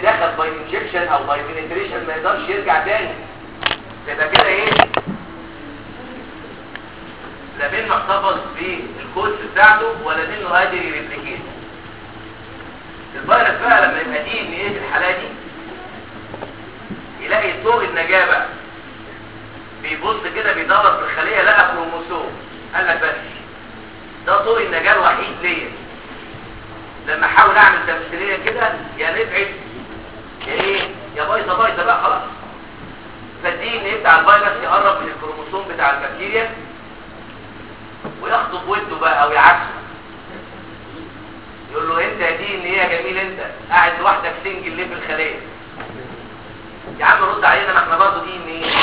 دخل باي انجكشن او باي بنتريشن ما يقدرش يرجع تاني يبقى كده ايه لا منه احتفظ بالكود بتاعته ولا منه قادر يريبليكيت الفيروس بقى لما يبقى دي ان ايه في الحاله دي يلاقي طوق النجاه بقى بيبص كده بيدور في الخليه لقى كروموسوم قال لك بس ده طوق النجاه الوحيد ليا لما احاول اعمل تمثيليه كده يا نبعد يا ايه يا بايظه بايظه بقى خلاص فالدي ان ايه بتاع الفيروس يقرب من الكروموسوم بتاع البكتيريا ويخطب وده بقى او يعكسه يقول له انت يا دي ان ايه يا جميل انت قاعد لوحدك سنجل ليه في الخليه يا عم رد علينا ما احنا برضه دي ان ايه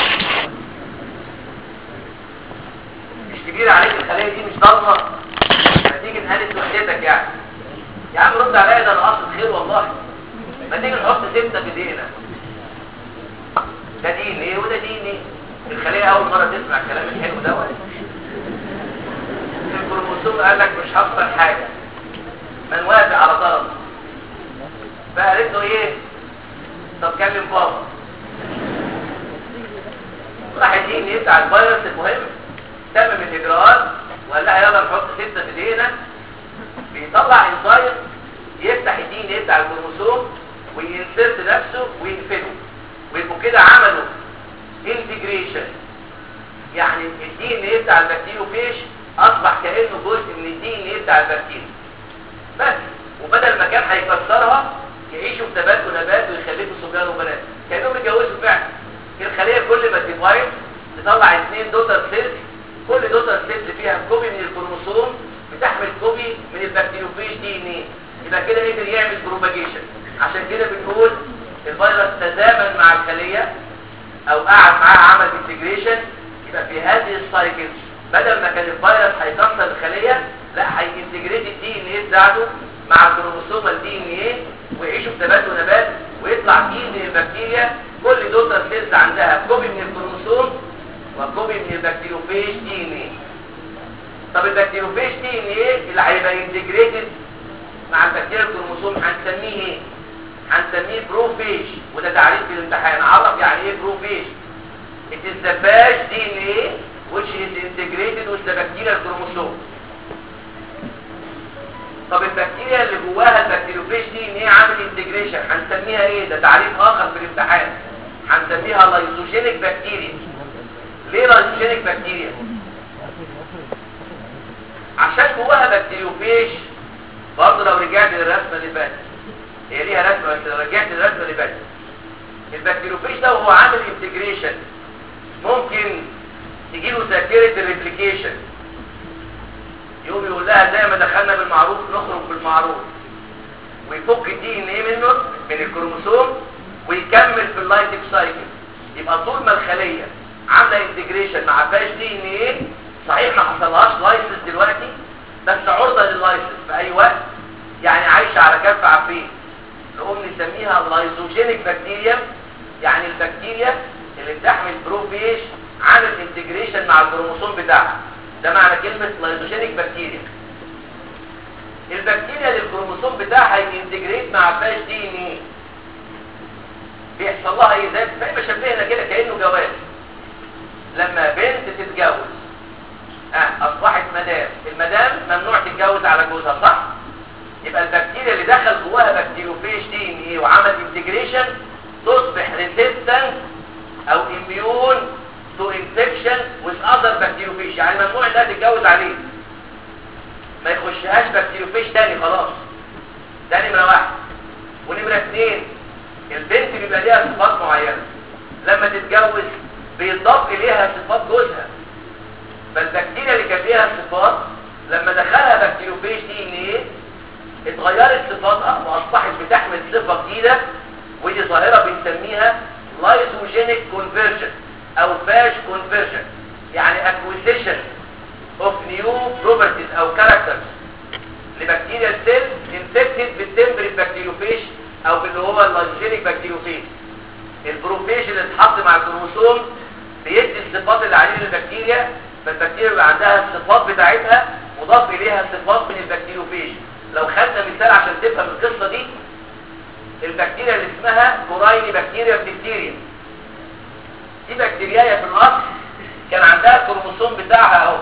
مش كبير عليك الخليه دي مش ضلمه ما تيجي نقلت وحدتك يعني يا عم رد عليا ده انا قصد خير والله ما تيجي نحط سته في ايدينا ده دين ايه وده دين ايه الخليه اول مره تسمع الكلام الحلو دوت الكروموسوم قال لك مش هخسر حاجه من وافق على طلبه فقالت له ايه طب كلم بابا راح الدين يبتع الفيروس المهم تمم الاجراءات وقال لها يلا نحط سته في ايدينا بيطلع انزايم يفتح الدين يفتح الكروموسوم وينسرت نفسه وينفده ويبقوا كده عملوا انتجريشن يعني الدي ان ايه بتاع البكتيريوفيش اصبح كانه جزء من الدي ان ايه بتاع البكتيريا بس وبدل ما كان هيكسرها يعيشوا في نبات ونبات ويخلفوا صبيان وبنات كانهم اتجوزوا فعلا الخليه كل ما تديفايد تطلع اثنين دوتر سيلز كل دوتر سيلز فيها كوبي من الكروموسوم بتحمل كوبي من البكتيريوفيج دي ان ايه يبقى كده قدر يعمل بروباجيشن عشان كده بنقول الفيروس تزامن مع الخليه او قعد معاها عمل انتجريشن يبقى في هذه السايكل بدل ما كان الفيروس هيكسر الخليه لا هينتجريت الدي ان ايه بتاعته مع الكروموسوم الدي ان ايه ويعيشوا في نبات ونبات ويطلع فيه من البكتيريا كل دوتر سيلز عندها كوبي من الكروموسوم وكوبي من البكتيروفيج دي ان ايه طب البكتيروفيج دي ان ايه اللي هيبقى انتجريتد مع البكتيريا الكروموسوم هنسميه ايه هنسميه بروفيج وده تعريف في الامتحان عرف يعني ايه بروفيج it is the batch DNA which is integrated with the bacterial chromosome طب البكتيريا اللي جواها البكتيروفيج دي ان هي عامل انتجريشن هنسميها ايه ده تعريف اخر في الامتحان هنسميها لايزوجينيك بكتيريا ليه لايزوجينيك بكتيريا عشان جواها بكتيروفيج برضه لو رجعت للرسمه اللي فاتت هي ليها رسمه بس لو رجعت للرسمه اللي فاتت البكتيروفيج ده وهو عامل انتجريشن ممكن تجيله ذاكره الريبليكيشن يقوم يقول لها زي ما دخلنا بالمعروف نخرج بالمعروف ويفك الدي ان ايه منه من الكروموسوم ويكمل في اللايتك سايكل يبقى طول ما الخليه عامله انتجريشن مع باش دي ان ايه صحيح ما حصلهاش لايسس دلوقتي بس عرضه لللايسس في اي وقت يعني عايشه على كف عفريت نقوم نسميها لايزوجينيك بكتيريا يعني البكتيريا اللي بتحمل بروفيج عامل انتجريشن مع الكروموسوم بتاعها ده معنى كلمة لايزوجينيك بكتيريا البكتيريا اللي الكروموسوم بتاعها ينتجريت مع فاش دي ان ايه بيحصل لها ايه زي زي ما شبهنا كده كانه جواز لما بنت تتجوز اه اصبحت مدام المدام ممنوع تتجوز على جوزها صح يبقى البكتيريا اللي دخل جواها بكتيروفيج دي ان ايه وعمل انتجريشن تصبح ريزيستنت او اميون تو انفكشن with other bacteriophage يعني ممنوع انها تتجوز عليه ما يخشهاش بكتيروفيج تاني خلاص ده نمره واحد ونمره اثنين البنت بيبقى ليها صفات معينه لما تتجوز بيضاف اليها صفات جوزها فالبكتيريا اللي كان ليها صفات لما دخلها بكتيروفيج دي ان ايه اتغيرت صفاتها واصبحت بتحمل صفه جديده ودي ظاهره بنسميها لايزوجينيك كونفرجن او باش كونفرجن يعني acquisition of new properties او characters لبكتيريا سيل infected بالتمبريت بكتيروفيج او باللي هو اللايزوجينيك بكتيروفيج البروفيج اللي اتحط مع الكروموسوم بيدي الصفات اللي عليه للبكتيريا فالبكتيريا بيبقى عندها الصفات بتاعتها مضاف اليها صفات من البكتيروفيج لو خدنا مثال عشان تفهم القصه دي البكتيريا اللي اسمها كورايني بكتيريا بكتيريا دي بكتيريا في الاصل كان عندها الكروموسوم بتاعها اهو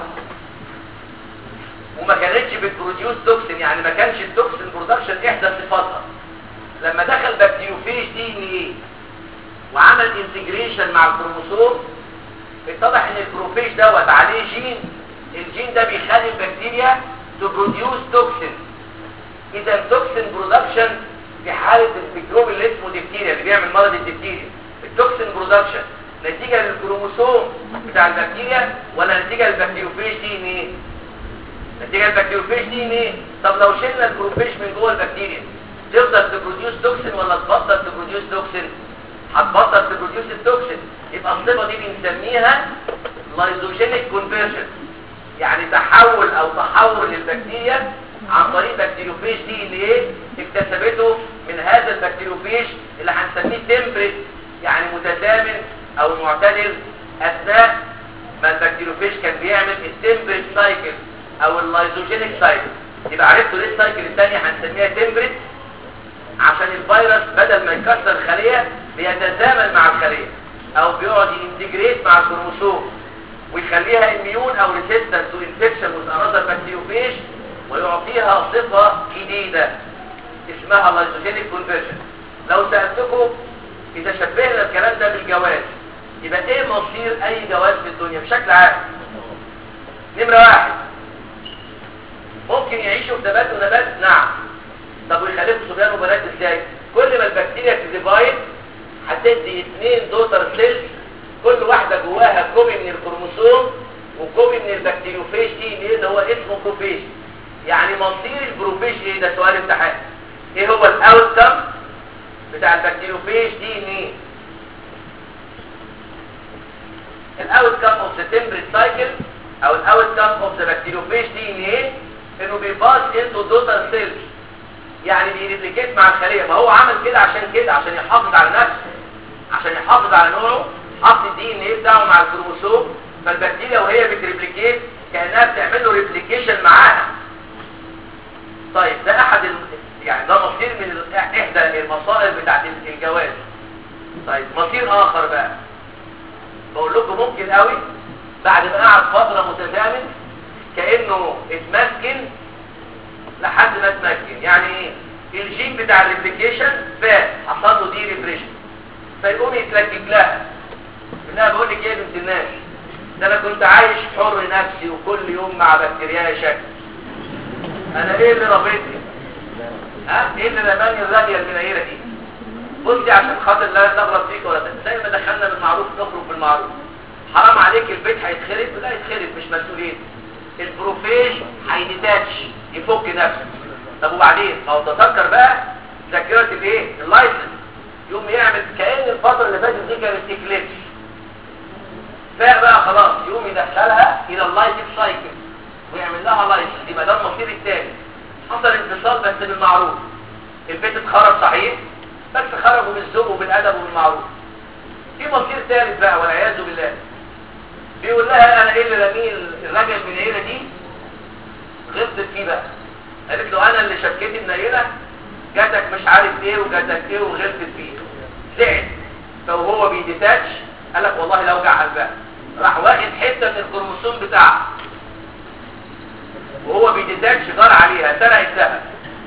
وما كانتش بتبروديوس توكسين يعني ما كانش التوكسين برودكشن احدى صفاتها لما دخل بكتيروفيج دي ان ايه وعمل انتجريشن مع الكروموسوم اتضح ان البروفيج دوت عليه جين الجين ده بيخلي البكتيريا تبروديوس توكسين اذا التوكسين برودكشن في حاله الميكروب اللي اسمه ديفتيريا اللي بيعمل مرض الديفتيريا التوكسين برودكشن نتيجه للكروموسوم بتاع البكتيريا ولا نتيجه للبكتيروفيج دي ان ايه نتيجه البكتيروفيج دي ان ايه طب لو شلنا البروفيج من جوه البكتيريا تقدر تبروديوس توكسين ولا تبطل تبروديوس توكسين هتبطل تبروديوس التوكسين يبقى الصفه دي بنسميها لايزوجينيك كونفرجن يعني تحول او تحول للبكتيريا عن طريق بكتيروفيج دي ان ايه اكتسبته من هذا البكتيروفيج اللي هنسميه تمبريت يعني متزامن او معتدل اثناء ما البكتيروفيج كان بيعمل التمبريت سايكل او اللايزوجينيك سايكل يبقى عرفتوا ليه السايكل الثانيه هنسميها تمبريت عشان الفيروس بدل ما يكسر الخليه بيتزامن مع الخليه او بيقعد ينتجريت مع الكروموسوم ويخليها اميون او ريزيستنت تو انفكشن وذ انذر بكتيروفيج ويعطيها صفه جديده اسمها لايزوجينيك كونفرجن لو سالتكم اذا شبهنا الكلام ده بالجواز يبقى ايه مصير اي جواز في الدنيا بشكل عام نمره واحد ممكن يعيشوا في نبات ونبات نعم طب ويخلفوا صبيان وبنات ازاي كل ما البكتيريا تديفايد هتدي اثنين دوتر سيلز كل واحدة جواها كوبي من الكروموسوم وكوبي من البكتيروفيج دي ايه اللي هو اسمه بروفيج يعني مصير البروفيج ايه ده سؤال امتحان ايه هو الاوت كم بتاع البكتيروفيج دي ان ايه الاوت كم اوف ذا تمبريت سايكل او الاوت كم اوف ذا بكتيروفيج دي ان ايه انه بيباس انتو دوتر سيلز يعني بيريبليكيت مع الخليه ما هو عمل كده عشان كده عشان يحافظ على نفسه عشان يحافظ على نوعه حط الدي ان ايه بتاعه مع الكروموسوم فالبكتيريا وهي بتريبليكيت كانها بتعمل له ريبليكيشن معاها طيب ده احد ال... يعني ده مصير من ال... احدى المصائب بتاعت الجواز طيب مصير اخر بقى بقول لكم ممكن قوي بعد ما قعد فتره متزامن كانه اتمكن لحد ما اتمكن يعني ايه الجين بتاع الريبليكيشن فات حصل له دي ريبريشن فيقوم يتلكك لها منها بقول لك ايه يا بنت الناس ده انا كنت عايش حر نفسي وكل يوم مع بكتيريا شكل انا ايه اللي ربيتني ها ايه اللي رماني الرميه المنيره دي بصي عشان خاطر لا نغلط فيك ولا زي ما دخلنا بالمعروف نخرج بالمعروف حرام عليك البيت هيتخرب لا يتخرب مش مسؤولين البروفيج هيديتاتش يفك نفسه طب وبعدين ما هو تذكر بقى ذاكره الايه اللايسنس يقوم يعمل كأن الفترة اللي فاتت دي كانت اكليبس فاق بقى خلاص يقوم يدخلها الى اللايتك سايكل ويعمل لها لايسنس يبقى ده المصير الثاني حصل انفصال بس بالمعروف البيت اتخرب صحيح بس خرجوا بالذوق وبالادب وبالمعروف في مصير ثالث بقى والعياذ بالله بيقول لها انا ايه اللي رميه الراجل من العيله دي غلطت فيه بقى قالت له انا اللي شكيت النيله جاتك مش عارف ايه وجاتك ايه وغلطت فيه زعل فهو بيديتاتش قال لك والله لا اوجع قلبها راح واخد حته من الكروموسوم بتاعها وهو بيديتاتش جار عليها سرق الذهب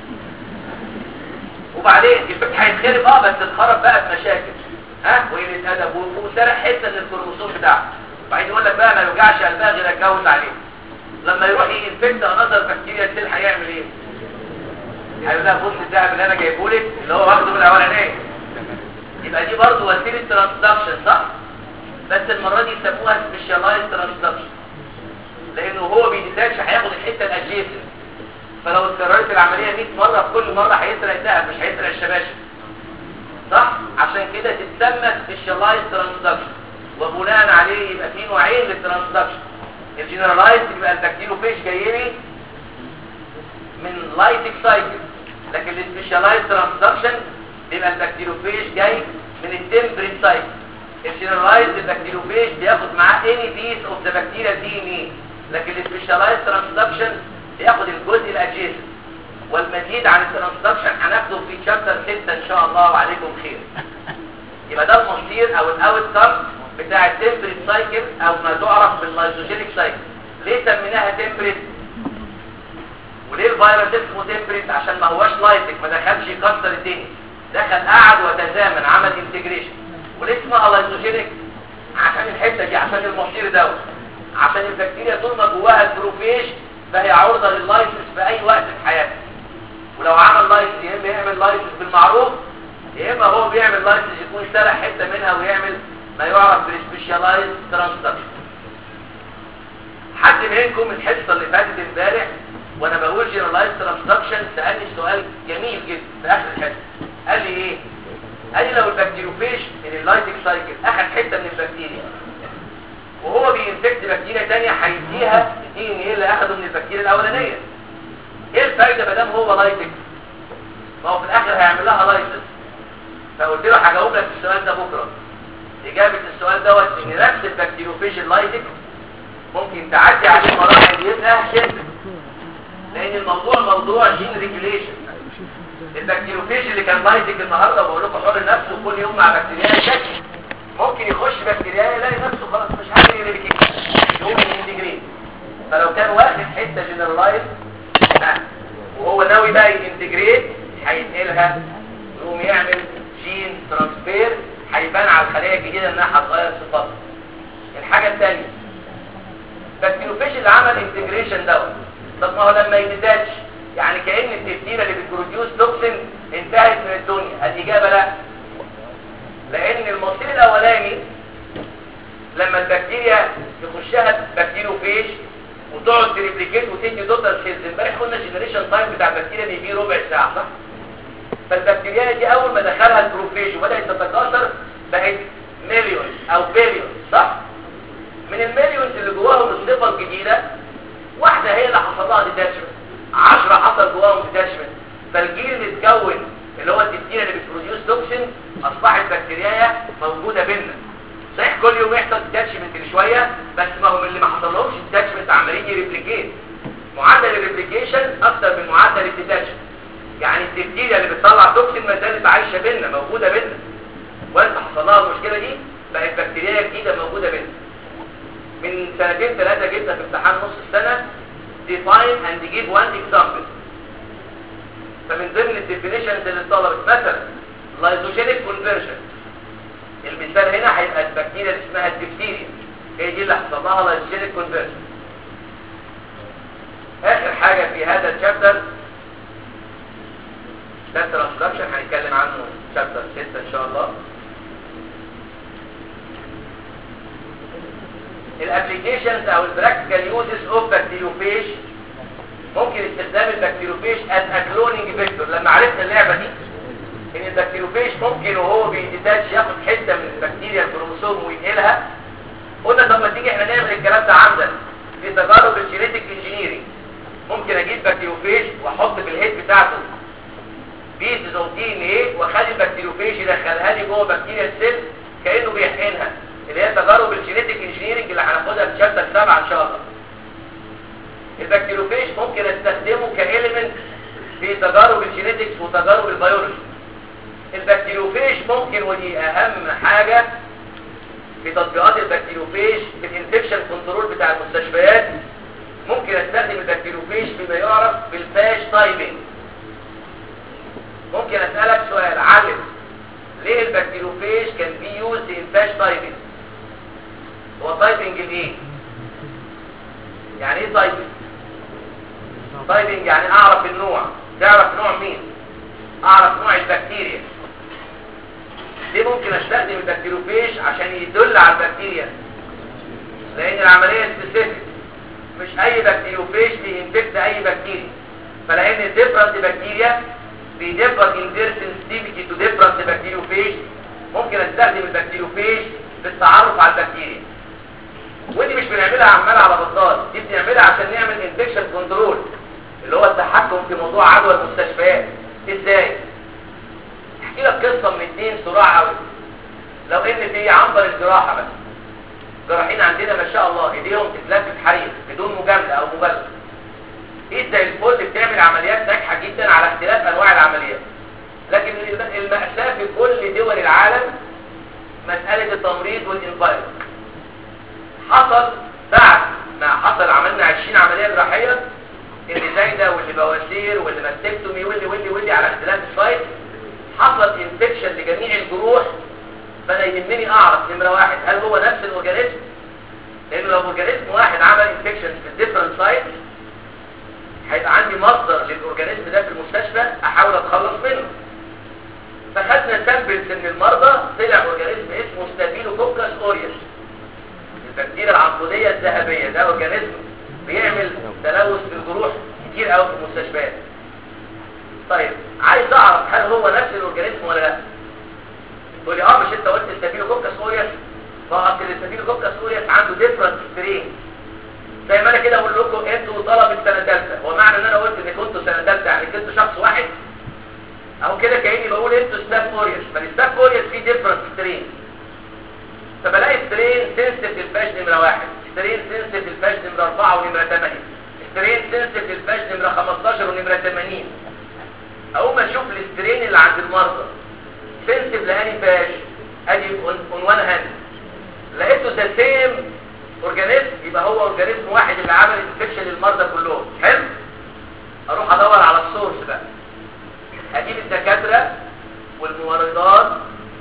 وبعدين البيت هيتخرب اه بس اتخرب بقى بمشاكل ها وقله ادب وسرق حته من الكروموسوم بتاعها وبعدين يقول لك بقى ما يوجعش قلبها غير اتجوز عليه لما يروح ينفكت انذر بكتيريا سيل هيعمل ايه هيقول لها بص الذهب اللي انا جايبه لك اللي هو واخده من الاولانيه يبقى دي برضه وسيله ترانسدكشن صح بس المره دي يسموها سبيشالايز ترانسدكشن لانه هو بيديتاتش هياخد الحته الادجيسنت فلو اتكررت العمليه 100 مره في كل مره هيسرق الذهب مش هيسرق الشباشب صح عشان كده تتسمى سبيشالايز ترانسدكشن وبناء عليه يبقى في نوعين للترانسدكشن الجنرالايز يبقى البكتيروفيج جاي لي من لايتك سايكل لكن السبيشالايز ترانسدكشن بيبقى البكتيروفيج جاي من التمبريت سايكل الجنرالايز البكتيروفيج بياخد معاه اني بيس اوف ذا بكتيريا دي ان ايه لكن السبيشالايز ترانسدكشن بياخد الجزء الادجيسنت والمزيد عن الترانسدكشن هناخده في شابتر 6 ان شاء الله وعليكم خير يبقى ده المصير او الاوت كم بتاع التمبريت سايكل او ما تعرف باللايزوجينيك سايكل ليه سميناها تمبريت وليه الفيروس اسمه تمبريت عشان ما هواش لايتك ما دخلش يكسر الدنيا دخل قعد وتزامن عمل انتجريشن وليه اسمها لايزوجينيك عشان الحته دي عشان المصير دوت عشان البكتيريا طول ما جواها البروفيج فهي عرضه لللايسس في اي وقت في حياتها ولو عمل لايسس يا اما يعمل لايسس بالمعروف يا اما هو بيعمل لايسس يكون سرق حته منها ويعمل ما يعرف بالسبيشالايز ترانسدكشن حد منكم الحصه اللي فاتت امبارح وانا بقول جنرالايز ترانسدكشن سالني سؤال جميل جدا في اخر الحصه قال لي ايه قال لي لو البكتيروفيج من اللايتك سايكل اخذ حته من البكتيريا وهو بينفكت بكتيريا ثانيه هيديها الدي ان ايه اللي اخده من البكتيريا الاولانيه ايه الفايده ما دام هو لايتك ما هو في الاخر هيعمل لها لايسس فقلت له هجاوب لك السؤال ده بكره اجابه السؤال دوت ان نفس البكتيروفيج اللايتك ممكن تعدي عليه مراحل يبقى شبه لان الموضوع موضوع جين ريجوليشن البكتيروفيج اللي كان لايتك النهارده بقول لكم حر نفسه كل يوم مع بكتيريا شكل ممكن يخش بكتيريا يلاقي نفسه خلاص مش عارف يريبليكيت يقوم ينتجريت فلو كان واخد حته جنرالايز وهو ناوي بقى ينتجريت هينقلها يقوم يعمل جين ترانسفير هيبان على الخليه الجديده انها هتغير صفاتها الحاجه الثانيه بكتيروفيج اللي عمل انتجريشن دوت طب ما هو لما يديتاتش يعني كأن التبديلة اللي بتبروديوس توكسين انتهت من الدنيا الإجابة لا لأن المصير الأولاني لما البكتيريا يخشها بكتيروفيج وتقعد تريبليكيت وتدي دوتر سيلز امبارح قلنا الجنريشن تايم بتاع البكتيريا بيجي ربع ساعة صح؟ فالبكتيريا دي أول ما دخلها البروفيج وبدأت تتكاثر بقت مليون أو بليون صح؟ من المليونز اللي جواهم الصفة الجديدة واحدة هي اللي حصل لها ديتاشمنت 10 حصل جواهم ديتاشمنت فالجيل اللي اتكون اللي هو التبتير اللي بتبروديوس توكسين اصبحت بكتيريا موجوده بينا صحيح كل يوم يحصل ديتاشمنت شويه بس ما هم اللي ما حصلهمش ديتاشمنت عمالين يريبليكيت معدل الريبليكيشن اكتر من معدل الديتاشمنت يعني التبتيريا اللي بتطلع توكسين ما زالت عايشه بينا موجوده بينا وانت حصل لها المشكله دي بقت بكتيريا جديده موجوده بينا من سنتين ثلاثه جبنا في امتحان نص السنه define and give one example فمن ضمن الديفينيشنز اللي اتطلبت مثلا لايزوجينيك كونفرجن المثال هنا هيبقى البكتيريا اللي اسمها الدفتيريا هي دي اللي حصل لها لايزوجينيك كونفرجن اخر حاجه في هذا الشابتر ده ترانسدكشن هنتكلم عنه شابتر 6 ان شاء الله الابليكيشنز او البراكتيكال يوزز اوف بكتيروفيج ممكن استخدام البكتيروفيج از اكلونينج فيكتور لما عرفنا اللعبه دي ان البكتيروفيج ممكن وهو بيديتاتش ياخد حته من البكتيريا الكروموسوم وينقلها قلنا طب ما تيجي احنا نعمل الكلام ده عمدا في تجارب الجينيتك انجينيرنج ممكن اجيب بكتيروفيج واحط في الهيد بتاعته بيزز اوف دي ان ايه واخلي البكتيروفيج يدخلها لي جوه بكتيريا السيل كانه بيحقنها اللي هي تجارب الجينيتك انجينيرنج اللي هناخدها في شابتر 7 ان شاء الله البكتيروفيج ممكن استخدمه كإليمنت في تجارب الجينيتكس وتجارب البيولوجي البكتيروفيج ممكن ودي اهم حاجة في تطبيقات البكتيروفيج في الانفكشن كنترول بتاع المستشفيات ممكن استخدم البكتيروفيج بما يعرف بالفاش تايمينج ممكن اسألك سؤال علم ليه البكتيروفيج كان بي يوز ان فاش تايمينج هو تايبنج الايه يعني ايه تايبنج تايبنج يعني اعرف النوع تعرف نوع مين اعرف نوع البكتيريا ليه ممكن استخدم البكتيروفيج عشان يدل على البكتيريا لان العمليه سبيسيفيك مش اي بكتيروفيج بينفكت اي بكتيريا فلان الديفرنت بكتيريا بيديفر ان their sensitivity to different bacteriophage ممكن استخدم البكتيروفيج في التعرف على البكتيريا ودي مش بنعملها عمال على بطال دي بنعملها عشان نعمل انفكشن كنترول اللي هو التحكم في موضوع عدوى المستشفيات ازاي احكي لك قصه من اتنين صراع قوي لو ان في عنبر الجراحه بس جراحين عندنا ما شاء الله ايديهم تتلف حريق بدون مجامله او مبالغه ايد زي الفل بتعمل عمليات ناجحه جدا على اختلاف انواع العمليات لكن الم- المأساة في كل دول العالم مسألة التمريض والانفايرمنت حصل بعد ما حصل عملنا 20 عملية جراحية اللي زايدة واللي بواسير واللي ماستكتومي واللي واللي واللي على اختلاف السايت حصل انفكشن لجميع الجروح فانا يهمني اعرف نمرة واحد هل هو نفس الاورجانيزم لانه لو اورجانيزم واحد عمل انفكشن في الديفرنت سايت هيبقى عندي مصدر للاورجانيزم ده في المستشفى احاول اتخلص منه فخدنا سامبلز من المرضى طلع اورجانيزم اسمه ستافيلوكوكس اوريوس البكتيريا العنقوديه الذهبيه ده اورجانيزم بيعمل تلوث في الجروح كتير قوي في المستشفيات طيب عايز اعرف هل هو نفس الاورجانيزم ولا لا تقول لي اه مش انت قلت ستافيلوكوكس اوريوس ما هو اصل الستافيلوكوكس اوريوس عنده ديفرنت سترين زي ما انا كده اقول لكم انتوا طلبه سنه ثالثه هو معنى ان انا قلت ان كنتوا سنه ثالثه يعني كنتوا شخص واحد اهو كده كاني بقول انتوا ستاف اوريوس فالستاف اوريوس فيه ديفرنت سترين فبلاقي سترين سنسيتيف للفاش نمره واحد سترين سنسيتيف للفاش نمره اربعه ونمره 8 سترين سنسيتيف للفاش نمره 15 ونمره 80 اقوم اشوف السترين اللي عند المرضى سنسيتيف لاني فاش ادي اون وان هاند لقيته ذا سيم اورجانيزم يبقى هو اورجانيزم واحد اللي عمل انفكشن للمرضى كلهم حلو اروح ادور على السورس بقى اجيب الدكاتره والممرضات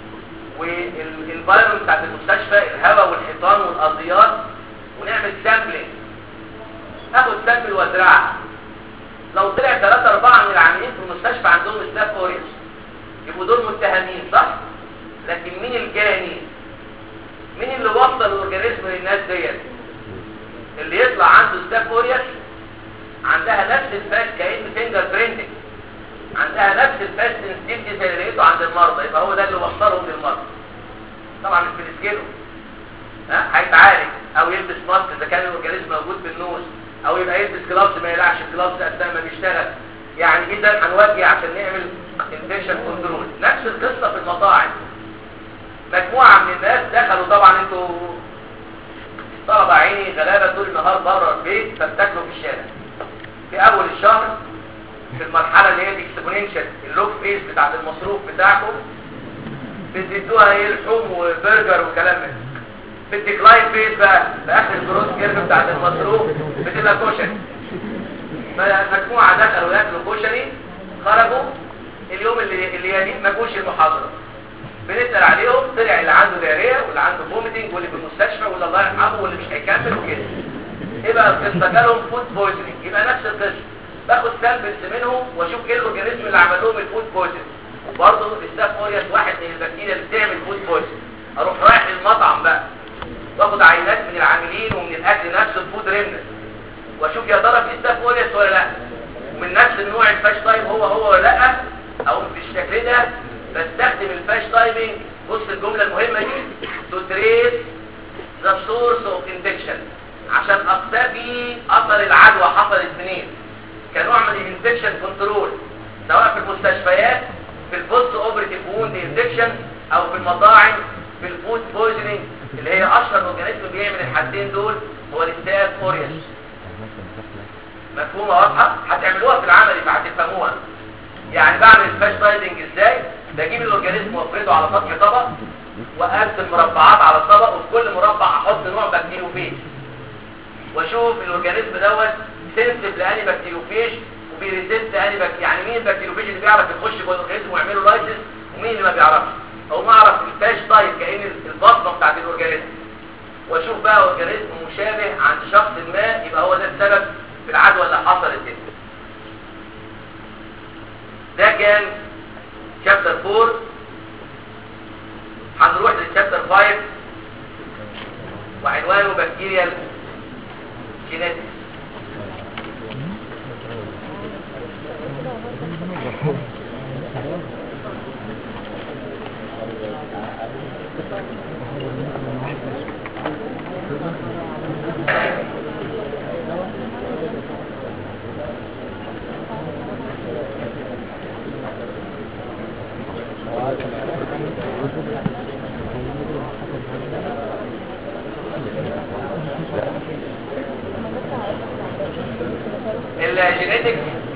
والفيروس بتاعت المستشفى الهواء والحيطان والارضيات ونعمل سامبلينج اخد سامبل وازرعها لو طلع 3 4 من العاملين في المستشفى عندهم ستاف اوريوس يبقوا دول متهمين صح لكن مين الجاني مين اللي وصل الاورجانيزم للناس ديت اللي يطلع عنده ستاف اوريوس عندها نفس الفاش كأن فينجر برينتنج عندها نفس الفاش سنسيتيفيتي زي اللي لقيته عند المرضى يبقى هو ده اللي وصلهم للمرضى طبعا مش بنسكيله ها هيتعالج او يلبس ماسك اذا كان الاورجانيزم موجود في النوز او يبقى يلبس جلافز ما يلعش الجلافز اثناء ما بيشتغل يعني اذا هنوجه عشان نعمل انفكشن كنترول نفس القصه في المطاعم مجموعه من الناس دخلوا طبعا انتوا طلبه عيني غلابه طول النهار بره البيت فبتاكلوا في الشارع في اول الشهر في المرحله اللي هي الاكسبوننشال اللوك فيس بتاعت المصروف بتاعكم بتدوها ايه لحوم وبرجر وكلام من ده. في الديكلاين فيس بقى في اخر الجروس كيرف بتاعت المصروف بتبقى كشري مجموعه دخلوا ياكلوا كشري خرجوا اليوم اللي اللي يليه ما جوش المحاضره بنسال عليهم طلع اللي عنده دايريه واللي عنده فوميتنج واللي في المستشفى واللي الله يرحمه واللي مش هيكمل وكده ايه بقى القصه جالهم فود بويزنينج يبقى نفس القصه باخد سامبلز منهم واشوف ايه الاورجانيزم اللي عمل لهم الفود بويزنينج وبرضه الستاف اوريوس واحد من البكتيريا اللي بتعمل فود بويزنينج اروح رايح للمطعم بقى واخد عينات من العاملين ومن الاكل نفسه الفود ريمنت واشوف يا ترى في ستاف اوريوس ولا لا ومن نفس النوع الفاش تايم هو هو ولا لا او بالشكل ده بستخدم الفاش تايمينج بص الجمله المهمه دي تو تريس ذا سورس اوف انفكشن عشان اقتفي اثر العدوى حصلت منين كنوع من الانفكشن كنترول سواء في المستشفيات في البوست اوبريتيف ووند انفكشن او في المطاعم في الفود بويزنينج اللي هي اشهر اورجانيزم بيعمل الحاجتين دول هو الستاف اوريوس مفهومه واضحه هتعملوها في العمل فهتفهموها يعني بعمل الفاش دايزنج ازاي بجيب الاورجانيزم وافرده على سطح طبق واقسم مربعات على الطبق وفي كل مربع احط نوع بكتيريوفيج واشوف الاورجانيزم دوت سنسيف لاني بكتيريوفيج وبيريزيست اني بك... يعني مين البكتيريوفيج اللي بيعرف يخش جوه الاورجانيزم ويعمل له لايسيس ومين اللي ما بيعرفش او ما اعرف الفاش تايب كأن البصمه بتاعت الاورجانيزم واشوف بقى اورجانيزم مشابه عند شخص ما يبقى هو ده السبب في العدوى اللي حصلت دي ده كان شابتر 4 هنروح للشابتر 5 وعنوانه بكتيريال جينيتكس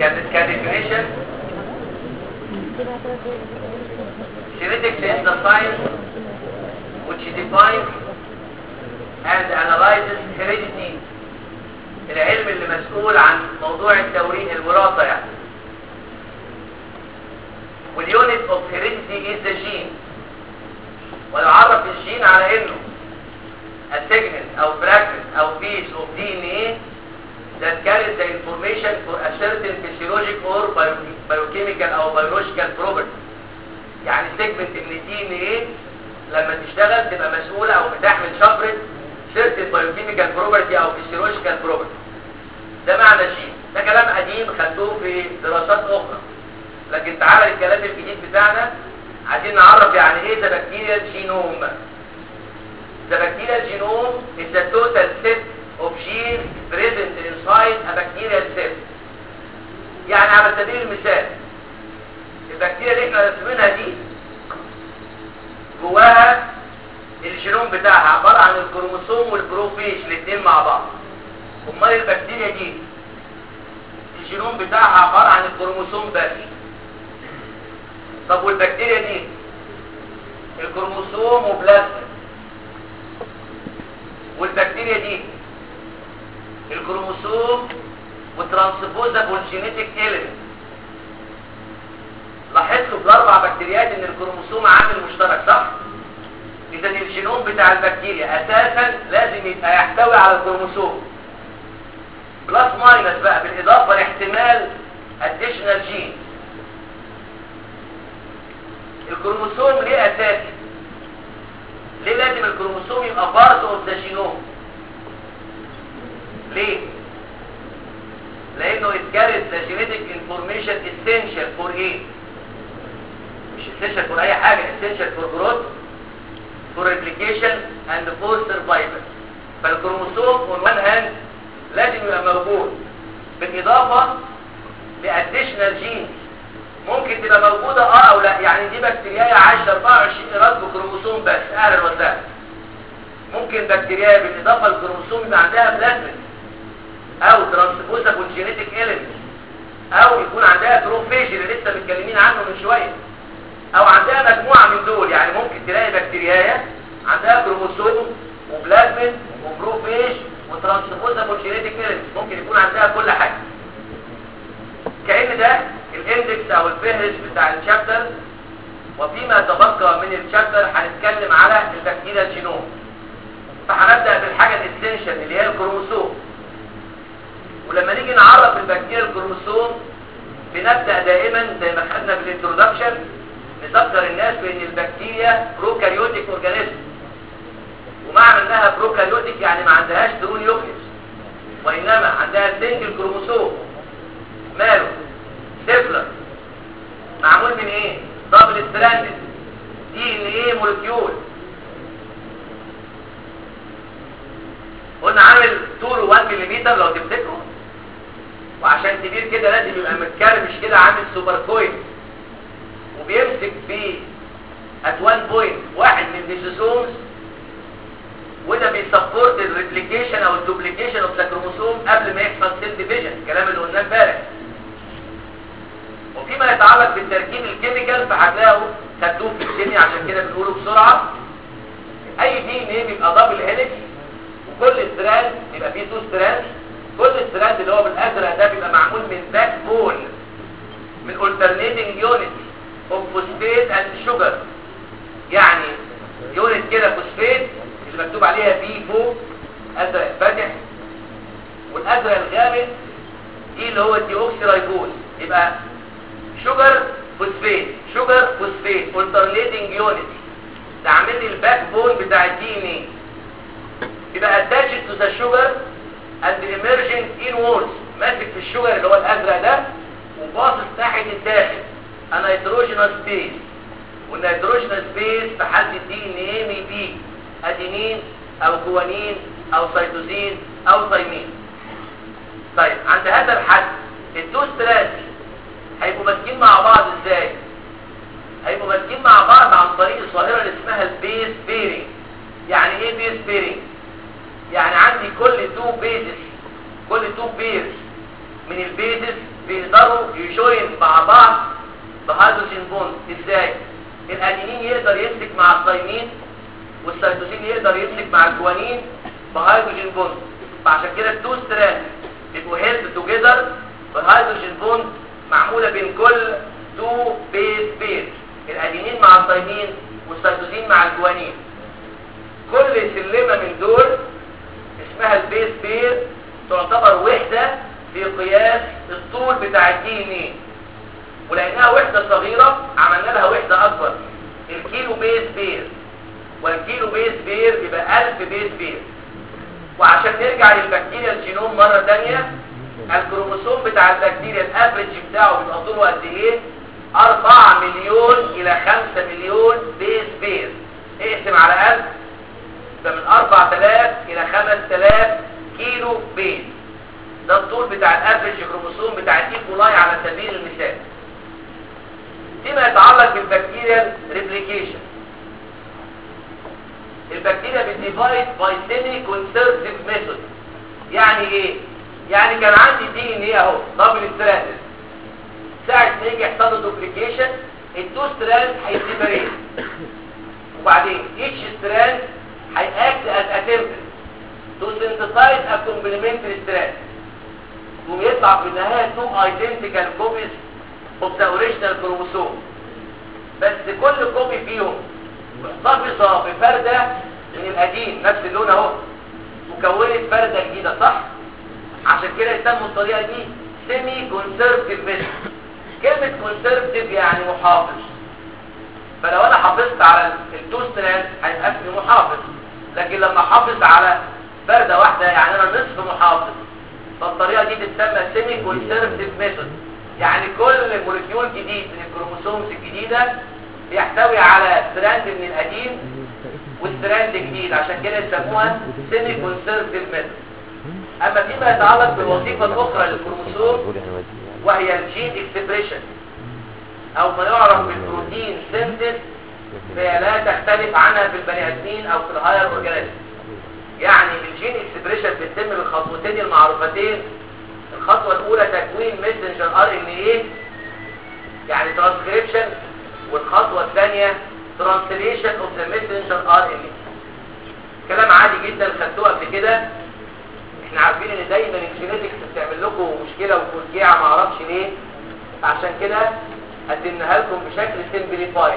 كديفينيشن genetics is the science which defines and analyzes heredity العلم اللي مسؤول عن موضوع التوريث الوراثة يعني واليونت اوف هيريديتي از ذا جين ويعرف الجين على انه a segment او fragment او piece of DNA that carries the information for a certain physiologic or bio- biochemical او biological property يعني segment من الدي ان ايه لما تشتغل تبقى مسؤولة او بتحمل شفرة certain biochemical property او physiological property ده معنى الجين ده كلام قديم خدوه في دراسات اخرى لكن تعالى الكلام الجديد بتاعنا عايزين نعرف يعني ايه ذا بكتيريال جينوم The bacterial genome is the total set of genes present inside a bacterial cell. يعني على سبيل المثال البكتيريا اللي احنا رسمينها دي جواها الجينوم بتاعها عبارة عن الكروموسوم والبروفيج الاثنين مع بعض. امال البكتيريا دي الجينوم بتاعها عبارة عن الكروموسوم بس. طب والبكتيريا دي الكروموسوم وبلاستيك والبكتيريا دي الكروموسوم وترانسبوزابل جينيتيك اليمنت لاحظتوا في الاربع بكتيريات ان الكروموسوم عامل مشترك صح اذا الجينوم بتاع البكتيريا اساسا لازم يبقى يحتوي على الكروموسوم بلس ماينس بقى بالاضافه لاحتمال اديشنال جين الكروموسوم ليه اساسي ليه لازم الكروموسوم يبقى بارت اوف ذا جينوم ليه لانه it carries the genetic information essential for ايه مش essential for اي حاجه essential for growth for replication and for survival فالكروموسوم on one hand لازم يبقى موجود بالاضافه لاديشنال جينز ممكن تبقى موجودة اه او لا يعني دي بكتيريا عايشة 24 ايراد بكروموسوم بس اهلا وسهلا ممكن بكتيريا بالاضافة للكروموسوم يبقى عندها بلازمين او ترانسبوزابل جينيتيك اليمنت او يكون عندها بروفيج اللي لسه متكلمين عنه من شوية او عندها مجموعة من دول يعني ممكن تلاقي بكتيريا عندها كروموسوم وبلازمين وبروفيج وترانسبوزابل جينيتيك اليمنت ممكن يكون عندها كل حاجة كأن ده الاندكس او الفهرس بتاع الشابتر وفيما تبقى من الشابتر هنتكلم على البكتيريا الجينوم فهنبدأ بالحاجة الاسنشال اللي هي الكروموسوم ولما نيجي نعرف البكتيريا الكروموسوم بنبدأ دائما زي ما خدنا في الانترودكشن نذكر الناس بان البكتيريا بروكاريوتيك اورجانيزم ومعنى انها بروكاريوتيك يعني ما عندهاش ترو نيوكليس وانما عندها سنجل كروموسوم ماله سيفلر معمول من ايه دبل ستراندد دي ان ايه مولكيول قلنا عامل طوله 1 ملم لو تفتكروا وعشان كبير كده لازم يبقى متكرمش كده عامل سوبر كوين وبيمسك في ات 1 بوينت واحد من الديسوسومز وده بيسبورت الريبليكيشن او الدوبليكيشن اوف ذا كروموسوم قبل ما يحصل سيل ديفيجن الكلام اللي قلناه امبارح وفيما يتعلق بالتركيب الكيميكال فهتلاقوا خدوه في الكيمياء عشان كده بنقوله بسرعه اي دي ان ايه بيبقى دبل هيلكس وكل ستراند بيبقى فيه تو ستراند كل ستراند اللي هو بالازرق ده بيبقى معمول من باك بون من alternating unit of phosphate and sugar يعني يونت كده فوسفيت اللي مكتوب عليها بي فوق ازرق فاتح والازرق الغامق دي اللي هو الديوكسيرايبوز يبقى شوجر فوسفيت شوجر فوسفيت alternating unit ده عامل لي الباك بون بتاع الدي ان ايه يبقى attached to the sugar and emerging inwards ماسك في الشوجر اللي هو الازرق ده وباصص ناحيه الداخل انيتروجينوس سبيس والنيتروجينوس سبيس في حالة الدي ان ايه مي بي ادينين او جوانين او سيتوزين او ثايمين طيب عند هذا الحد التو ستراند هيبقوا ماسكين مع بعض ازاي هيبقوا ماسكين مع بعض عن طريق الظاهره اللي اسمها البيس بيرنج يعني ايه بيس بيرنج يعني عندي كل تو بيزس كل تو بيرز من البيزس بيقدروا مع الثايمين والسيتوسين يقدر يمسك مع الجوانين بهيدروجين بوند فعشان كده التو ستراند بيبقوا هيلد توجذر بالهيدروجين بوند معموله بين كل تو بيز بيز الادينين مع الثايمين والسيتوسين مع الجوانين كل سلمه من دول اسمها البيز بير تعتبر وحده في قياس الطول بتاع الدي ان ايه ولانها وحده صغيره عملنا لها وحده اكبر الكيلو بيز بير والكيلو بيز بير يبقى 1000 بيز بير وعشان نرجع للبكتيريا الجينوم مرة تانية الكروموسوم بتاع البكتيريا الافريج بتاعه بيبقى طوله قد ايه 4 مليون الى 5 مليون بيز بير اقسم على 1000 ده من 4000 الى 5000 كيلو بيز ده الطول بتاع الافريج كروموسوم بتاع الايكولاي على سبيل المثال فيما يتعلق بالبكتيريا ريبليكيشن البكتيريا بتديفايد باي سيمي كونسرفتيف ميثود يعني ايه يعني كان عندي دي ان ايه اهو دبل ستراند ساعه ما يجي يحصل له دوبليكيشن التو ستراند هيسيبريت وبعدين ايتش ستراند هيأكت از اتمبت تو سينثسايز ا كومبلمنتري ستراند ويطلع في النهايه تو ايدنتيكال كوبيز اوف ذا اوريجينال كروموسوم بس كل كوبي فيهم محتفظة بفردة من القديم نفس اللون اهو وكونت فردة جديدة صح عشان كده يسموا الطريقة دي سيمي كونسرفتيف ميثود كلمة كونسرفتيف يعني محافظ فلو انا حافظت على التو ستراند هيبقى اسمي محافظ لكن لما احافظ على فردة واحدة يعني انا نصف محافظ فالطريقة دي تتسمى سيمي كونسرفتيف ميثود يعني كل مولكيول جديد من الكروموسومز الجديدة بيحتوي على ستراند من القديم وستراند جديد عشان كده يسموها سيمي كونسرفتيف ميثود اما فيما يتعلق بالوظيفه الاخرى للكروموسوم وهي الجين اكسبريشن او ما يعرف بالبروتين سينثيس فهي لا تختلف عنها في البني ادمين او في الهاير اورجانيزم يعني الجين اكسبريشن بتتم بالخطوتين المعروفتين الخطوه الاولى تكوين ميسنجر ار ان ايه يعني ترانسكريبشن والخطوة الثانية translation of the messenger RNA كلام عادي جدا خدتوه قبل كده احنا عارفين ان دايما الجينيتكس بتعمل لكم مشكلة وفرجيعة ما اعرفش ليه عشان كده قدمناها لكم بشكل سمبليفايد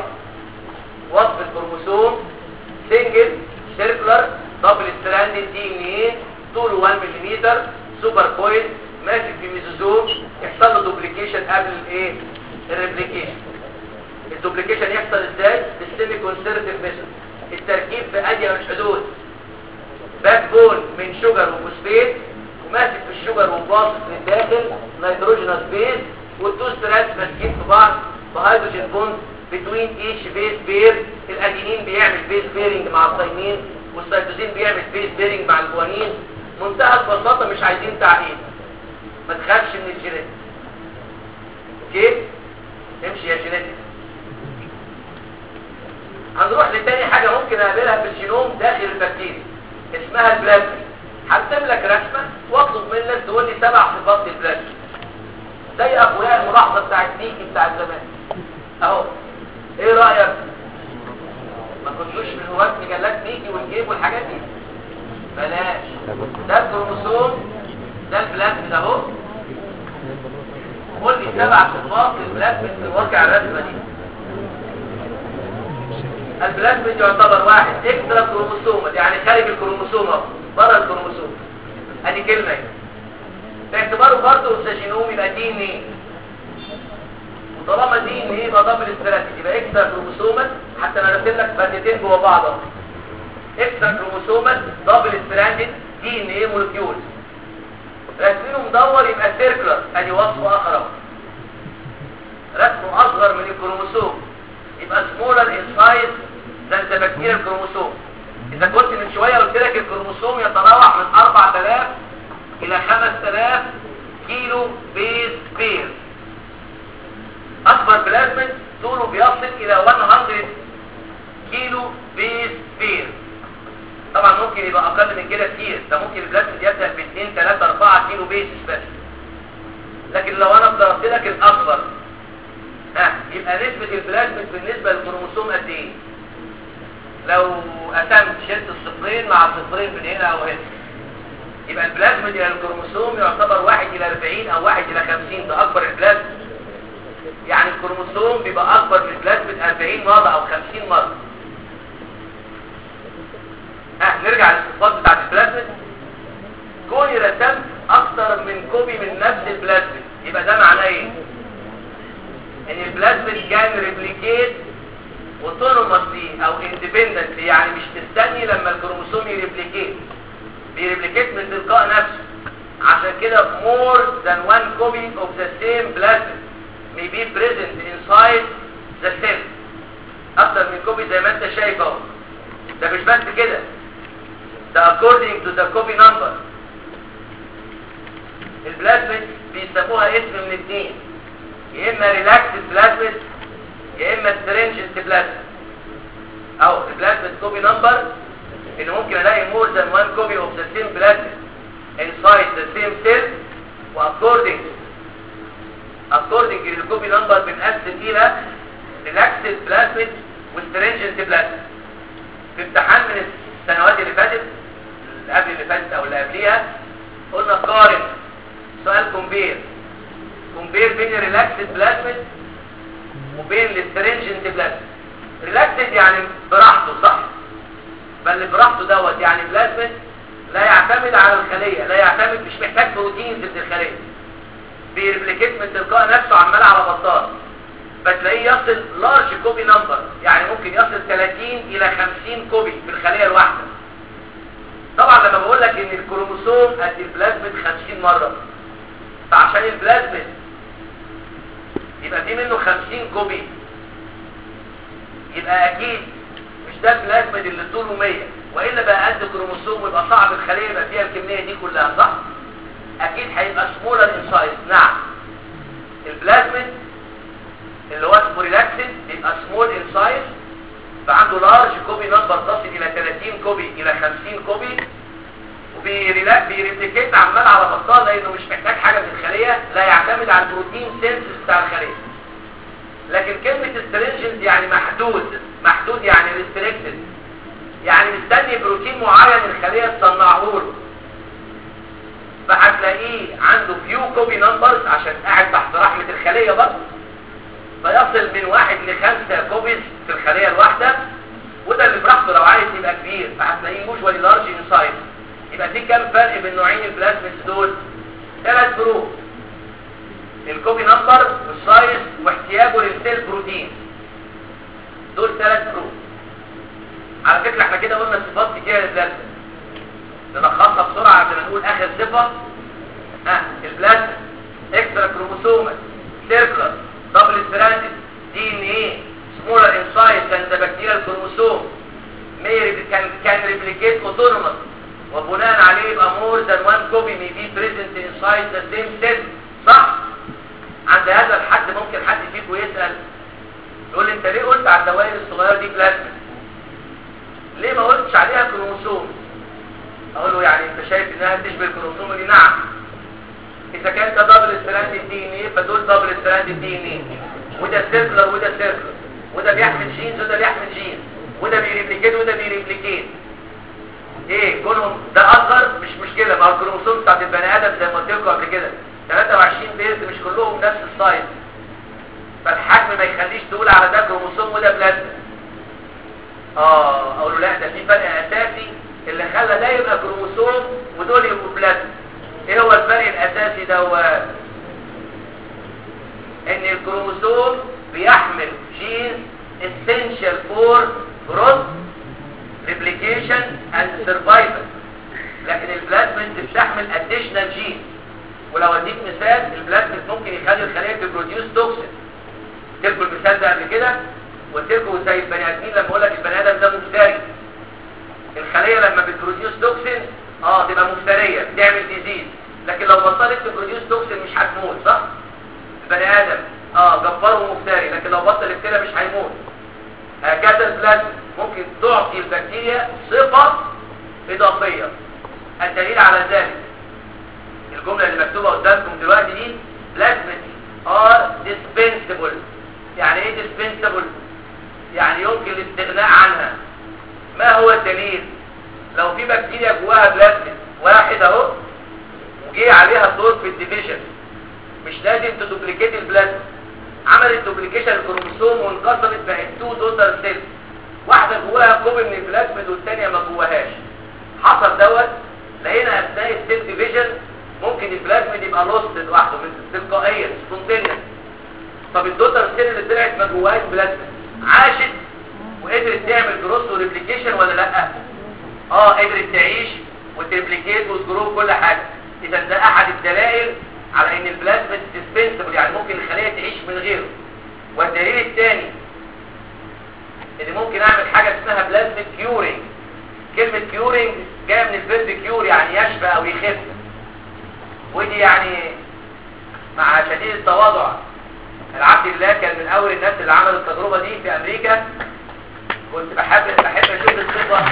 وصف الكروموسوم سنجل سيركلر دبل ستراندد دي ان ايه طوله 1 ملم سوبر كويل ماسك في ميزوزوم يحصل له دوبليكيشن قبل الايه الريبليكيشن الدوبليكيشن يحصل ازاي بالسيمي كونسرفتيف ميثود التركيب في اضيق الحدود باك بون من شجر وفوسفيت وماسك في الشجر وباصص للداخل نيتروجينوس بيز والتو ستراندز ماسكين في بعض بهيدروجين بوند بتوين ايش بيز بير الادينين بيعمل بيز بيرنج مع الثايمين والسيتوزين بيعمل بيز بيرنج مع الجوانين منتهى البساطه مش عايزين تعقيد ما تخافش من الجينيتك اوكي امشي يا جينيتك هنروح لتاني حاجة ممكن اقابلها في الجينوم داخل البكتيريا اسمها البلازما هرسم لك رسمة واطلب منك تقول لي سبع صفات للبلازما زي اخويا الملاحظة بتاعت نيكي بتاع زمان اهو ايه رأيك ما كنتوش من هواة مجلات نيكي والجيب والحاجات دي بلاش ده الكروموسوم ده البلازما ده اهو قول لي سبع صفات للبلازما في واقع الرسمة دي البلازميد يعتبر واحد اكسترا كروموسوم يعني خارج الكروموسوم اهو بره الكروموسوم ادي كلمه باعتباره برضه الجينوم يبقى دي ان ايه وطالما دي ان ايه يبقى دبل استراتيجي يبقى اكسترا كروموسومات حتى انا راسم لك بندتين جوه بعض اهو اكسترا كروموسومات دبل ستراندد دي ان ايه مولكيول رسمينه مدور يبقى سيركلر ادي وصف اخر اهو رسمه اصغر من الكروموسوم يبقى smaller in size than the bacterial chromosome اذا كنت من شوية قلت لك الكروموسوم يتراوح من 4000 الى 5000 كيلو بيز بير اكبر بلازمن طوله بيصل الى 100 كيلو بيز بير طبعا ممكن يبقى اقل من كده كتير ده ممكن البلازمن يبدا ب 2 3 4 كيلو بيز بس لكن لو انا ضربت لك الاكبر ها يبقى نسبة البلازميد بالنسبة للكروموسوم قد ايه لو قسمت شلت الصفرين مع الصفرين من هنا او هنا يبقى البلازميد الى الكروموسوم يعتبر واحد الى 40 او واحد الى 50 ده اكبر البلازميد يعني الكروموسوم بيبقى اكبر من البلازميد 40 مرة او 50 مرة ها نرجع للصفات بتاعت البلازميد كوني رسمت اكتر من كوبي من نفس البلازميد يبقى ده معناه ايه ان البلازميد كان ريبليكيت اوتونومسلي او اندبندنتلي يعني مش مستني لما الكروموسوم يريبليكيت بيريبليكيت من تلقاء نفسه عشان كده more than one copy of the same plasmid may be present inside the cell اكتر من كوبي زي ما انت شايف اهو ده مش بس كده ده according to the copy number البلازميد بيسموها اسم من اتنين يا اما ريلاكسد بلازميد يا اما سترينجنت بلازميد اهو البلازميد كوبي نمبر اللي ممكن الاقي more than one copy of the same plasmid inside the same cell واكوردنج according للكوبي نمبر بنقسم الى ريلاكسد بلازميد وسترينجنت بلازميد في امتحان من السنوات اللي فاتت اللي قبل اللي فاتت او اللي قبليها قلنا قارن سؤال كومبير كومبير بين الريلاكسد بلازميد وبين السترينجنت بلازميد ريلاكسد يعني براحته صح بل براحته دوت يعني بلازميد لا يعتمد على الخلية لا يعتمد مش محتاج بروتينز من الخلية بيربليكيت من تلقاء نفسه عمال على بطال فتلاقيه يصل لارج كوبي نمبر يعني ممكن يصل 30 الى 50 كوبي في الخلية الواحدة طبعا لما بقول لك ان الكروموسوم قد البلازميد 50 مرة فعشان البلازميد يبقى في منه 50 كوبي يبقى اكيد مش ده البلازميد اللي طوله 100 والا بقى قد كروموسوم ويبقى صعب الخليه يبقى فيها الكميه دي كلها صح اكيد هيبقى سمولر انسايز نعم البلازميد اللي هو اسمه ريلاكسد بيبقى سمول انسايز فعنده لارج كوبي نمبر تصل الى 30 كوبي الى 50 كوبي وبيريبليكيت عمال على بطال لانه مش محتاج حاجه من الخليه لا يعتمد على البروتين سينسز بتاع الخليه لكن كلمه استرينجنت يعني محدود محدود يعني ريستريكتد يعني مستني بروتين معين الخليه تصنعه له فهتلاقيه عنده فيو كوبي نمبرز عشان قاعد تحت رحمه الخليه برضه فيصل من واحد لخمسة كوبيز في الخليه الواحده وده اللي براحته لو عايز يبقى كبير فهتلاقيه يوجوالي لارج ان سايز يبقى في كام فرق بين نوعين البلازميدز دول ثلاث فروق الكوبي نمبر والسايز واحتياجه للسيل بروتين دول ثلاث فروق على فكرة احنا كده قلنا صفات كتير للبلازما نلخصها بسرعة عشان نقول اخر صفة ها البلازما اكسترا كروموسومال سيركلر دبل ستراندد دي ان ايه سمولر ان سايز ذان ذا بكتيريال كروموسوم كان كان ريبليكيت اوتونومس وبناء عليه يبقى مور ذان وان كوبي مي بي بريزنت انسايد ذا سيم سيل صح عند هذا الحد ممكن حد فيكم يسأل يقول لي انت ليه قلت على الدوائر الصغيره دي بلازما ليه ما قلتش عليها كروموسوم اقول له يعني انت شايف انها تشبه الكروموسوم دي نعم اذا كان ده دبل ستراند دي ان ايه فدول دبل ستراند دي ان ايه وده سيركلر وده سيركلر وده بيحمل جينز وده بيحمل جينز وده بيريبليكيت وده بيريبليكيت ايه كونهم ده اصغر مش مشكله ما هو الكروموسوم بتاعت البني ادم زي ما قلت لكم قبل كده 23 بيز مش كلهم نفس السايز فالحجم ما يخليش تقول على ده كروموسوم وده بلازما اه اقول له لا ده في فرق اساسي اللي خلى ده يبقى كروموسوم ودول يبقوا بلازما ايه هو الفرق الاساسي ده هو ان الكروموسوم بيحمل جينز essential for growth replication and survival لكن البلازمنت بتحمل additional genes ولو اديك مثال البلازمنت ممكن يخلي الخليه تبروديوس توكسين تلكم المثال ده قبل كده قلت لكم زي البني ادمين لما اقول لك البني ادم ده مفتري الخليه لما بتبروديوس توكسين اه تبقى مفتريه بتعمل ديزيز لكن لو بطلت تبروديوس توكسين مش هتموت صح البني ادم اه جبار ومفتري لكن لو بطل كده مش هيموت هكذا البلازما ممكن تعطي البكتيريا صفه اضافيه الدليل على ذلك الجمله اللي مكتوبه قدامكم دلوقتي دي plasmids are dispensable يعني ايه dispensable يعني يمكن الاستغناء عنها دليل لو في بكتيريا جواها بلازميد واحد اهو وجي عليها دور في الديفيجن مش لازم تدوبليكيت البلازميد عملت دوبليكيشن الكروموسوم وانقسمت بقت تو دوتر سيل واحده جواها كوبي من البلازميد والثانيه ما جواهاش حصل دوت لقينا اثناء السيل ديفيجن ممكن البلازميد يبقى لوست لوحده من تلقائيا سبونتينيوس طب الدوتر سيل اللي طلعت ما جواهاش بلازميد عاشت وقدرت تعمل جروث وريبليكيشن ولا لا اه قدرت تعيش وتريبليكيت وتجرو كل حاجه اذا ده احد الدلائل على ان البلازميد ديسبنسبل يعني ممكن الخليه تعيش من غيره والدليل الثاني ان ممكن اعمل حاجه اسمها بلازميد كيورينج كلمه كيورينج جايه من الفيرب كيور يعني يشفى او يخف ودي يعني مع شديد التواضع العبد الله كان من اول الناس اللي عملوا التجربه دي في امريكا كنت بحب بحب اشوف الصفه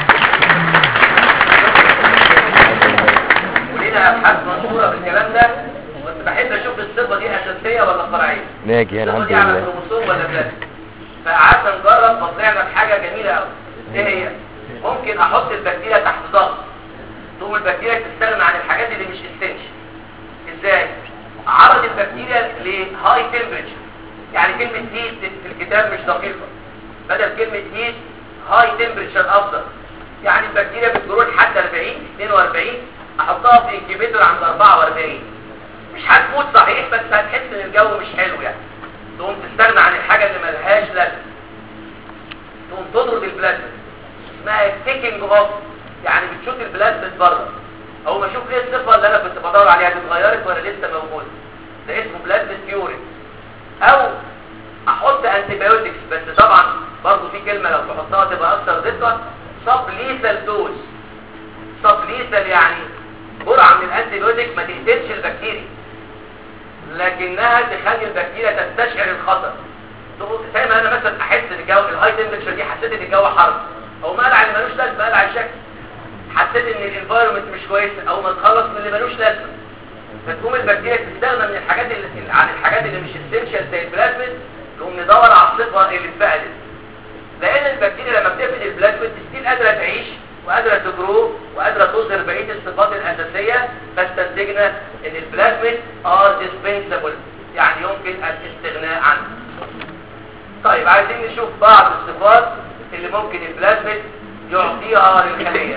ولينا ابحاث منشوره بالكلام ده كنت بحب اشوف الصفه دي اساسيه ولا فرعيه ناجي الصفه الحمد دي على لله الكروموسوم ولا بلازم فقعدنا نجرب فطلعنا بحاجه جميله قوي ايه هي ممكن احط البكتيريا تحت ضغط تقوم البكتيريا تستغنى عن الحاجات اللي مش اسينشال ازاي عرض البكتيريا لهاي تمبريتشر يعني كلمه هيت في الكتاب مش دقيقه بدل كلمه هيت هاي تمبريتشر افضل يعني البكتيريا بتجرو لحد 40 42 احطها في انكيبيتور عند 44 مش هتموت صحيح بس هتحس ان الجو مش حلو يعني تقوم تستغنى عن الحاجه اللي ملهاش لازمه تقوم تطرد البلازما اسمها تيكنج اوف يعني بتشوف البلازما بره او ما اشوف ايه الصفه اللي انا كنت بدور عليها دي اتغيرت ولا لسه موجوده ده اسمه بلازما كيورينج او احط انتيبيوتكس بس طبعا برضه في كلمه لو تحطها تبقى اكثر دقه سب ليثال دوز سب ليثال يعني جرعه من الانتيبيوتيك ما تقتلش البكتيريا لكنها تخلي البكتيريا تستشعر الخطر تقول زي ما انا مثلا احس ان الجو الهاي تمبرتشر دي حسيت ان الجو حر او مقلع اللي ملوش لازمه قلع الشكل حسيت ان الانفايرمنت مش كويس او ما تخلص من اللي ملوش لازمه فتقوم البكتيريا تستغنى من الحاجات اللي عن الحاجات اللي مش اسينشال زي البلازميد نقوم ندور على الصفه اللي اتفقدت لان البكتيريا لما بتفقد البلازميد ستيل قادره تعيش وقادره تجرو وقادره تظهر بقيه الصفات الاساسيه فاستنتجنا ان البلازميد ار ديسبنسبل يعني يمكن الاستغناء عنه طيب عايزين نشوف بعض الصفات اللي ممكن البلازميد يعطيها للخليه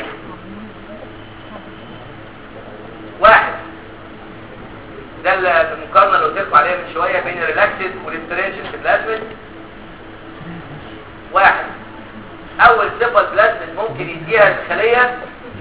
واحد ده اللي المقارنه اللي قلت لكم عليها من شويه بين الريلاكسد والسترينشن في البلازميد واحد اول صفه البلازميد ممكن يديها الخليه